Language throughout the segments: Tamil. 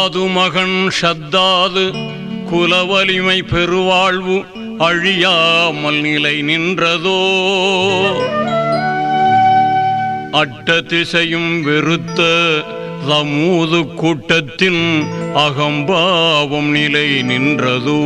ஆது மகன் ஷத்தாது குலவலிமை பெருவாழ்வு அழியாமல் நிலை நின்றதோ அட்ட திசையும் வெறுத்த சமூது கூட்டத்தின் அகம்பாவம் நிலை நின்றதோ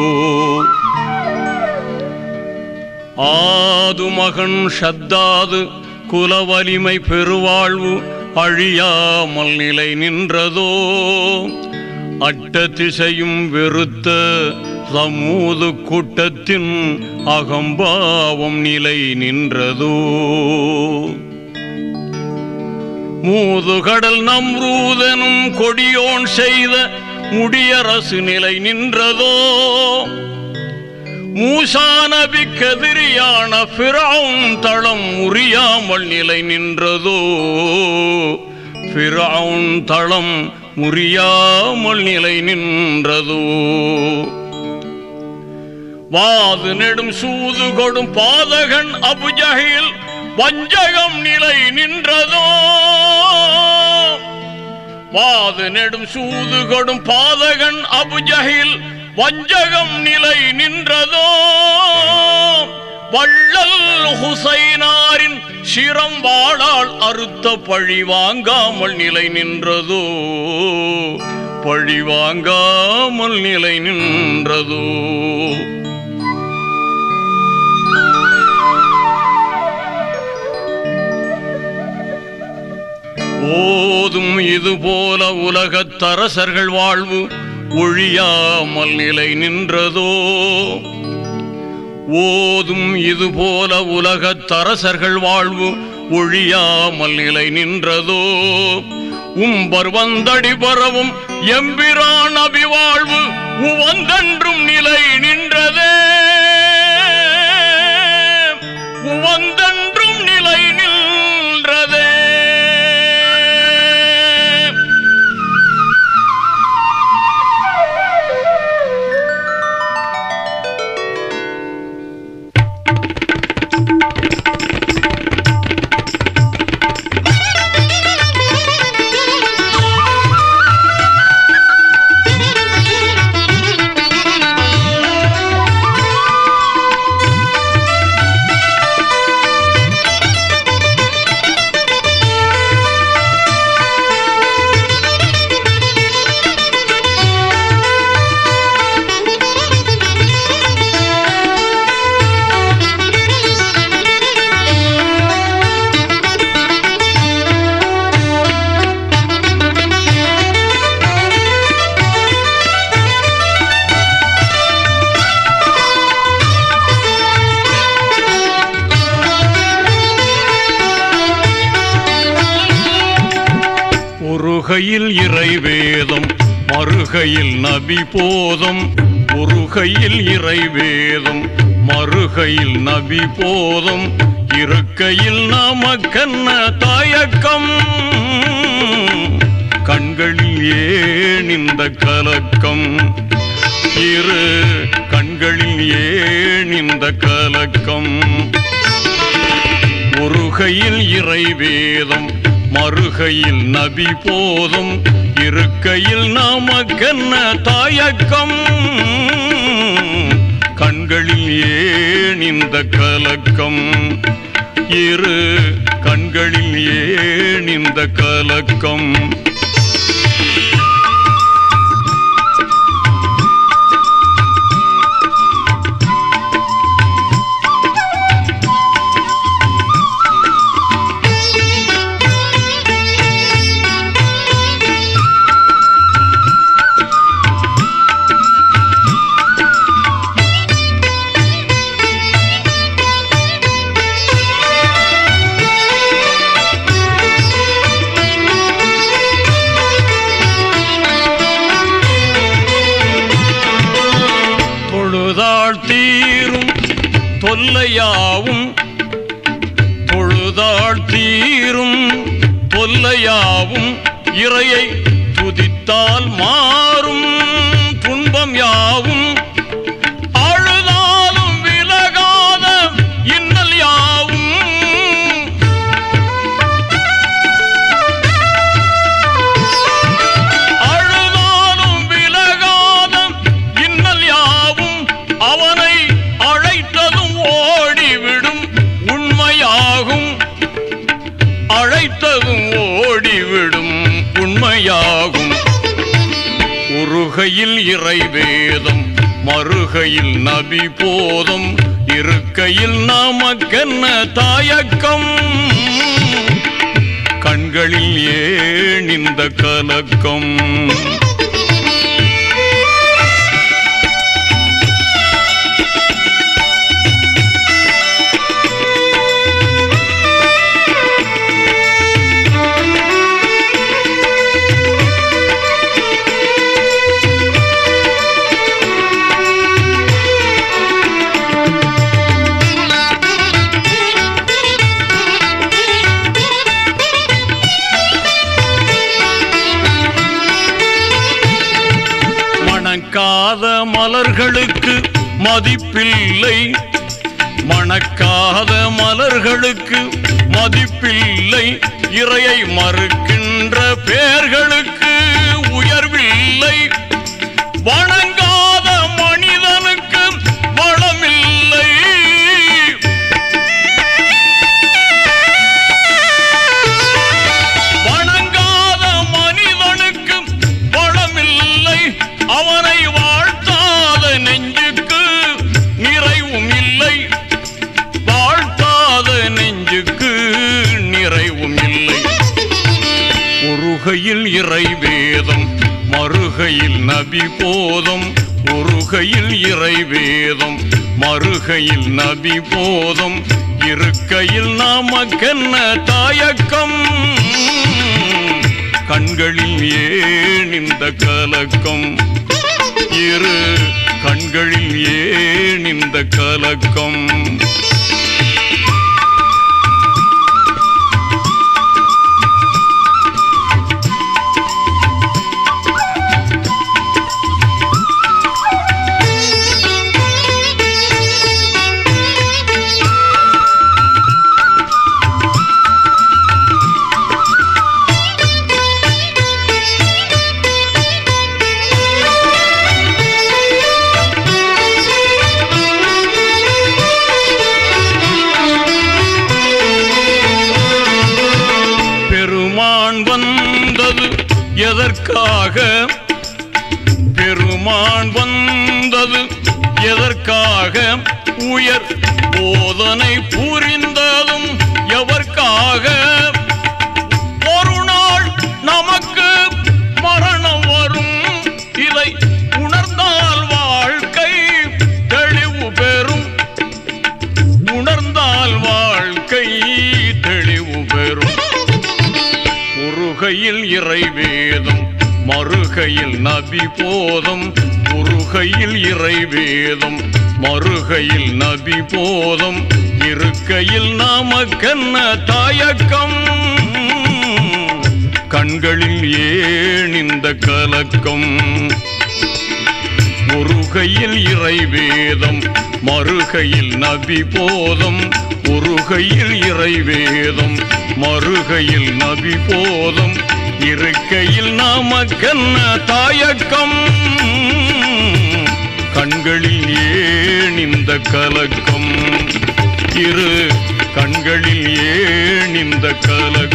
ஆது மகன் ஷத்தாது குலவலிமை பெருவாழ்வு அழியாமல் நிலை நின்றதோ அட்ட திசையும் வெறுத்த சமூது கூட்டத்தின் அகம்பாவம் நிலை நின்றதோ மூதுகடல் நம்ரூதனும் கொடியோன் செய்த முடியரசு நிலை நின்றதோ மூசா நபிக்கெதிரியான பிறவும் தளம் முறியாமல் நிலை நின்றதோ பிறவும் தளம் முறியாமல் நிலை நின்றதோ வாது நெடும் சூது கொடும் பாதகன் அபுஜகில் வஞ்சகம் நிலை நின்றதோ வாது நெடும் சூது கொடும் பாதகன் அபுஜகில் வஞ்சகம் நிலை நின்றதோ வள்ளல் ஹுசைனாரின் சிரம் வாழால் அறுத்த பழி வாங்காமல் நிலை நின்றதோ பழி வாங்காமல் நிலை நின்றதோ ஓதும் இதுபோல உலகத் தரசர்கள் வாழ்வு ஒழியாமல் நிலை நின்றதோ ஓதும் இதுபோல உலகத் தரசர்கள் வாழ்வு ஒழியாமல் நிலை நின்றதோ உம்பர் வந்தடி பரவும் எம்பிரான் அபிவாழ்வு உவந்தன்றும் நிலை நின்றதே உவந்தன்றும் நிலை நின்றதே ஒருகையில் இறைவேதம் மறுகையில் நபி போதம் ஒருகையில் இறைவேதம் மறுகையில் நபி போதம் இருக்கையில் நமக்கென்ன தயக்கம் கண்களில் ஏன் இந்த கலக்கம் இரு கண்களில் ஏன் இந்த கலக்கம் ஒருகையில் இறைவேதம் மறுகையில் நபி போதும் இருக்கையில் நமக்கென்ன தாயக்கம் கண்களில் ஏன் இந்த கலக்கம் இரு கண்களில் ஏன் இந்த கலக்கம் தொழுதாள் தீரும் தொல்லையாவும் தொழுதாள் தீரும் தொல்லையாவும் இறையை துதித்தால் மாறும் துன்பம் யாவும் அழுதாலும் விலகாத இன்னல் யாவும் அழுதாலும் ஒருகையில் இறைவேதம் மறுகையில் நபி போதும் இருக்கையில் நாமக்கென்ன தாயக்கம் கண்களில் ஏன் இந்த கலக்கம் மணக்காத மலர்களுக்கு மதிப்பில்லை மணக்காத மலர்களுக்கு மதிப்பில்லை இறையை மறுக்கின்ற பேர்களுக்கு உயர்வில்லை வணங்காத மனிதனுக்கு வளமில்லை வணங்காத மனிதனுக்கு வளமில்லை அவனை வாழ்த்தாத நெஞ்சுக்கு நிறைவும் இல்லை வாழ்த்தாத நெஞ்சுக்கு நிறைவும் இல்லை ஒருகையில் இறைவேதம் மறுகையில் நபி போதும் ஒருகையில் இறைவேதம் மறுகையில் நபி போதும் இருக்கையில் நாமக்கென்ன தாயக்கம் கண்களில் ஏன் இந்த கலக்கம் இரு கண்களில் ஏன் இந்த கலக்கம் பெருமான் வந்தது எதற்காக பெருமான் வந்தது எதற்காக உயர் போதனை புரிந்ததும் எவர்க்காக ஒரு நாள் நமக்கு மரணம் வரும் இதை உணர்ந்தால் வாழ்க்கை தெளிவு பெறும் உணர்ந்தால் வாழ்க்கை தெளிவு பெறும் முருகையில் இறைவேதம் மறுகையில் நபி போதும் முருகையில் இறைவேதம் மறுகையில் நபி போதும் இருக்கையில் நாமக்கென்ன தாயக்கம் கண்களில் ஏன் இந்த கலக்கம் ஒருகையில் இறைவேதம் மறுகையில் நபி போதும் ஒருகையில் இறைவேதம் மறுகையில் நபி போதும் இருக்கையில் நாமக்கென்ன தாயக்கம் கண்களில் ஏன் இந்த கலக்கம் இரு கண்களில் ஏன் இந்த கலக்கம்